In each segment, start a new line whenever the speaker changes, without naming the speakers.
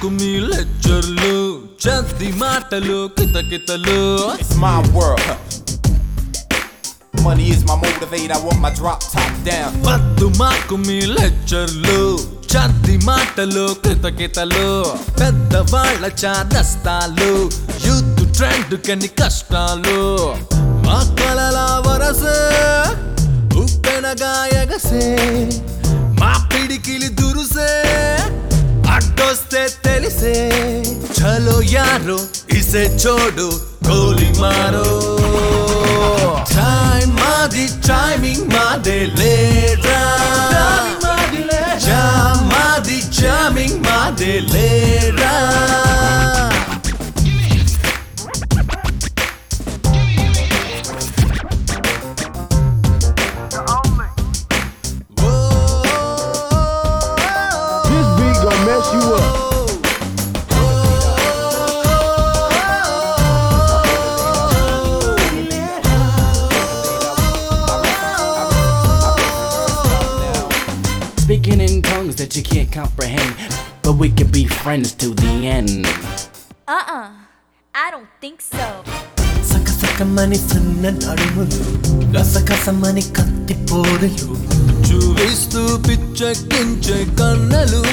మాకు మీ లెక్చర్లు చద్ది మాటలు కితకితలు
It's my world. Money is my motivator. I want my drop top down.
వద్దు మాకు మీ లెక్చర్లు చద్ది మాటలు కితకితలు పెద్దవాళ్ళ చాదస్తాలు యూత్ ట్రెండ్ కని కష్టాలు మా కలల వరసే ఉప్పెనగా ఎగసే మా పిడికిలి దురుసే అడ్డొస్తే తెలిసే చలో యారో ఇసే చోడు గోలి మారో టైం మాది టైమింగ్ మాదే లేరా జామ్ మాది జామింగ్ మాదే లేరా
This beat gonna mess you up.
Speaking in tongues that you can't comprehend, but we can be friends to the end.
Uh-uh. I don't think so.
సకసకమని సన్న నడుములు గసగసమని కత్తి పోరులు
చూపిస్తూ పిచ్చెక్కించే కన్నలు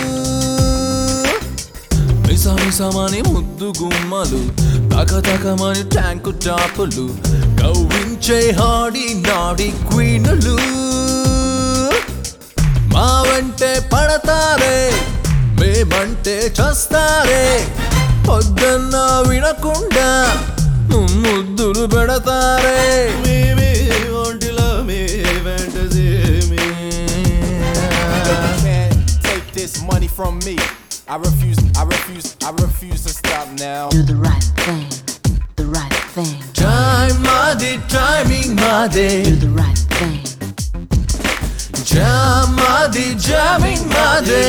మిసమిసమని ముద్దు గుమ్మలు తకతకమని ట్యాంకు టాపులు కవ్వించే హాడి నాడి క్వీనులు మా వెంటే పడతారే మేమంటే చస్తారే పొద్దున్న వినకుండా ముద్దులు పెడతారే మేమే ఒంటిలో మే వెంట
You can't take this money from me. I refuse, I refuse, I refuse to stop now.
Do the right thing, the right thing,
time మాది టైమింగ్ మాదే
do the right thing.
Jam మాది జామింగ్ మాదే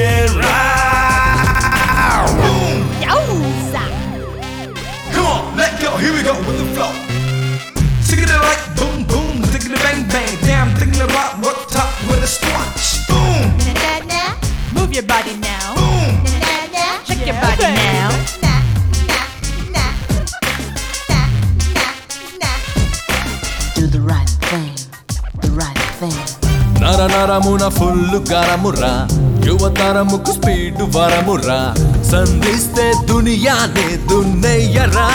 Yowza!
Come on, let go. Here we go with the flow. Tickety like boom boom, tickety bang bang. Damn, tickety rock, rock top with a squash. Boom,
Na-na-na. Move your body now.
boom.
Na-na-na. Shake your body now.
Do the right thing, the right thing.
నర నరమున full గరమురా యువతరముకు speed వరమురా సంధిస్తే దునియానే దున్నయ్యరా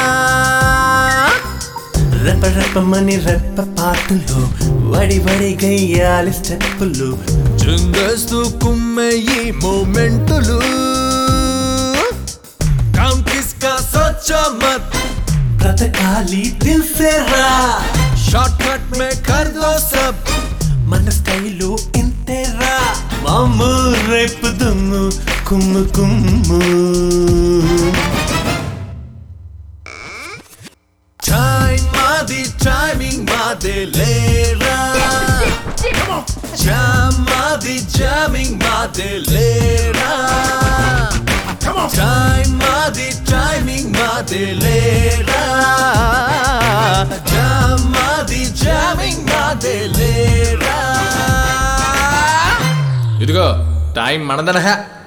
రెప రెపమని రెప్ప పాటలు వడి వడి గయ్యాలి స్టెప్పులు
చిందేస్తూ కుమ్మే ఈ మూమెంటులు come కిస్కా సోచో మత్
బ్రతకాలి దిల్సేరా
short cut మే కర్ దో సబ్
మన స్టైలు ఇంతేరా మాము రేపు దుమ్ము కుమ్ము కుమ్ము
టైం మాది టైమింగ్ మాదే లేరా జామ్ మాది జామింగ్ మాదే లేరా టైం మాది టైమింగ్ మాదే లేరా జామ్ మాది జామింగ్ మాదే లేరా ఇదిగో టైం మనదనహ